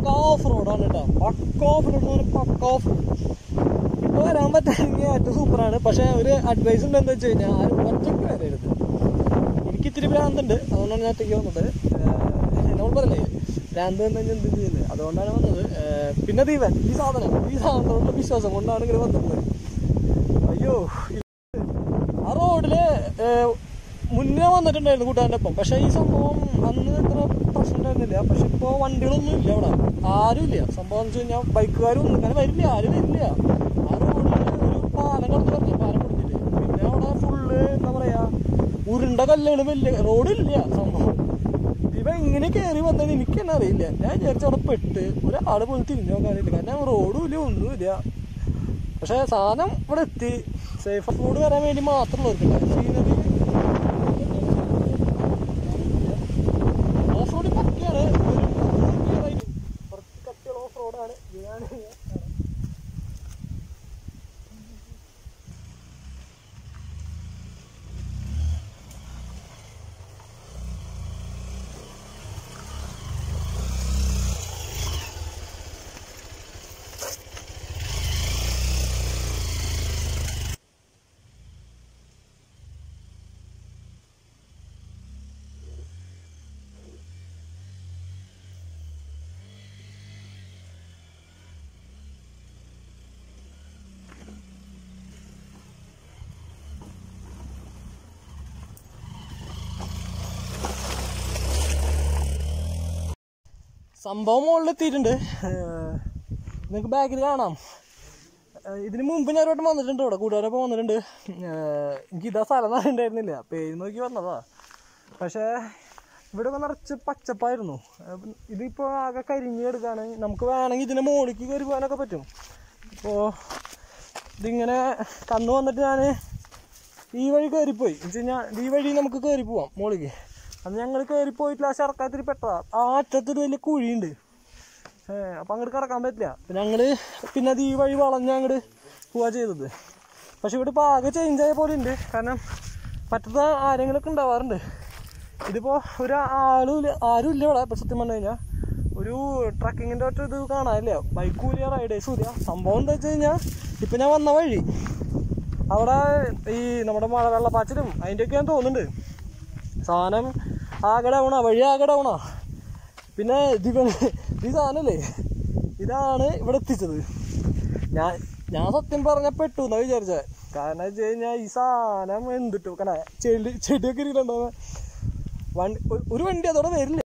പക്ക of റോഡാണ് കേട്ടോ പക്ക off road എന്ന് പറഞ്ഞാൽ പക്ക ഓഫ് റോഡ് ഇപ്പൊ വരാൻ പറ്റുമെങ്കിൽ ഏറ്റവും സൂപ്പറാണ് പക്ഷെ ഒരു അഡ്വൈസ് ഉണ്ട് എന്താ വെച്ച് കഴിഞ്ഞാൽ ആരും ഒറ്റയ്ക്ക് വരരുത് എനിക്ക് ഇത്തിരി ഭ്രാന്തുണ്ട് അതുകൊണ്ടാണ് ഞാൻ ഒറ്റയ്ക്ക് വന്നത് ഏഹ് നമ്മൾ പറയില്ലേ ഭ്രാന്ത് വന്നു കഴിഞ്ഞാൽ എന്ത് ചെയ്യുന്നത് അതുകൊണ്ടാണ് വന്നത് ഏഹ് പിന്നെ ദീപൻ ഈ സാധനം ഈ സാധനത്തോടുള്ള വിശ്വാസം കൊണ്ടാണ് ഇങ്ങനെ വന്നിട്ടുള്ളത് അയ്യോ ആ റോഡില് ഏഹ്, മുന്നേ വന്നിട്ടുണ്ടായിരുന്നു കൂട്ടുകാരൻ്റെ ഒപ്പം പക്ഷെ ഈ സംഭവം അന്ന് ഇത്ര പ്രശ്നം ഉണ്ടായിരുന്നില്ല പക്ഷെ ഇപ്പോൾ വണ്ടികളൊന്നും ഇല്ല അവിടെ ആരും ഇല്ല സംഭവം എന്ന് വെച്ച് കഴിഞ്ഞാൽ ബൈക്കുകാരും ഒന്നും ഇങ്ങനെ വരില്ല ആരും വരില്ല ആ റോഡിൽ ഒരു പാലം കടന്നു പറഞ്ഞു പാലം കൊടുത്തിട്ട് പിന്നെ അവിടെ ഫുള്ള് എന്താ പറയാ ഉരുണ്ട കല്ലുകൾ വലിയ റോഡില്ല സംഭവം ഇവ എങ്ങനെ കയറി വന്നത് എനിക്ക് തന്നെ അറിയില്ല ഞാൻ വിചാരിച്ചു അവിടെ പെട്ട് ഒരാൾ പോലും തിരിഞ്ഞു നോക്കാനില്ല കാരണം റോഡും ഇല്ല ഒന്നുമില്ല പക്ഷെ സാധനം ഇവിടെ എത്തി സേഫ് ഫുഡ് വരാൻ വേണ്ടി മാത്രമുള്ളവർക്കുണ്ട് സീനറി ഓഫ് റോഡ് പക്കയാണ് ഒരു കുറച്ച് കട്ടിയുള്ള ഓഫ് റോഡാണ് ഞാൻ സംഭവം മുകളിൽ എത്തിയിട്ടുണ്ട് നിങ്ങൾക്ക് ബാക്കിൽ കാണാം ഏഹ് ഇതിന് മുമ്പ് ഞാൻ ഒരു വട്ടം വന്നിട്ടുണ്ട് ഇവിടെ കൂട്ടുകാരൊപ്പം വന്നിട്ടുണ്ട് ഏഹ് എനിക്ക് ഇതാ സ്ഥലം ഒന്നും ഉണ്ടായിരുന്നില്ല പേര് നോക്കി വന്നതാ പക്ഷേ ഇവിടെ ഒക്കെ നിറച്ച് പച്ചപ്പായിരുന്നു അപ്പം ഇതിപ്പോൾ ആകെ കരിഞ്ഞ് കിടക്കാണ് നമുക്ക് വേണമെങ്കിൽ ഇതിൻ്റെ മുകളിലേക്ക് കയറി പോകാനൊക്കെ പറ്റും അപ്പോൾ ഇതിങ്ങനെ കന്ന് വന്നിട്ട് ഞാൻ ഈ വഴി കയറിപ്പോയി എന്ന് വെച്ച് കഴിഞ്ഞാൽ ഈ വഴി നമുക്ക് കയറി പോവാം മുകളിലേക്ക് അന്ന് ഞങ്ങൾ കയറി പോയിട്ട് ആ ശർക്കാത്തിരി പെട്ടതാ ആ അറ്റത്തൊരു വലിയ കുഴിയുണ്ട് ഏഹ് അപ്പം അങ്ങോട്ട് കിടക്കാൻ പറ്റില്ല അപ്പം ഞങ്ങൾ പിന്നെ അത് ഈ വഴി വളഞ്ഞ് അങ്ങോട്ട് പോവാ ചെയ്തത് പക്ഷെ ഇവിടെ ഇപ്പോൾ ആകെ ചേഞ്ച് ആയ പോലെ ഉണ്ട് കാരണം മറ്റത് ആരെങ്കിലുമൊക്കെ ഉണ്ടാവാറുണ്ട് ഇതിപ്പോൾ ഒരു ആളും ഇല്ല ആരും ഇല്ല ഇവിടെ ഇപ്പം സത്യം പറഞ്ഞു കഴിഞ്ഞാൽ ഒരു ട്രക്കിങ്ങിൻ്റെ ഒറ്റ ഇത് കാണാനില്ല ബൈക്കും ഇല്ല റൈഡേഴ്സും ഇല്ല സംഭവം എന്താ വെച്ച് കഴിഞ്ഞാൽ ഇപ്പം ഞാൻ വന്ന വഴി അവിടെ ഈ നമ്മുടെ മഴ വെള്ളപ്പാച്ചിലും അതിൻ്റെയൊക്കെ ഞാൻ തോന്നുന്നുണ്ട് സാധനം ആകെ ഡൗണാ വഴി ആകെ ഡൗണാ പിന്നെ ഇതിവ ഈ സാധനല്ലേ ഇതാണ് ഇവിടെ എത്തിച്ചത് ഞാൻ ഞാൻ സത്യം പറഞ്ഞ പെട്ടു എന്നാ വിചാരിച്ചത് കാരണം വെച്ച് കഴിഞ്ഞാൽ ഈ സാധനം എന്തിട്ടു കാരണം ചെടി ചെടിയൊക്കെ ഇരിക്കലുണ്ടോ വണ്ടി ഒരു വണ്ടി അതോടെ വരില്ല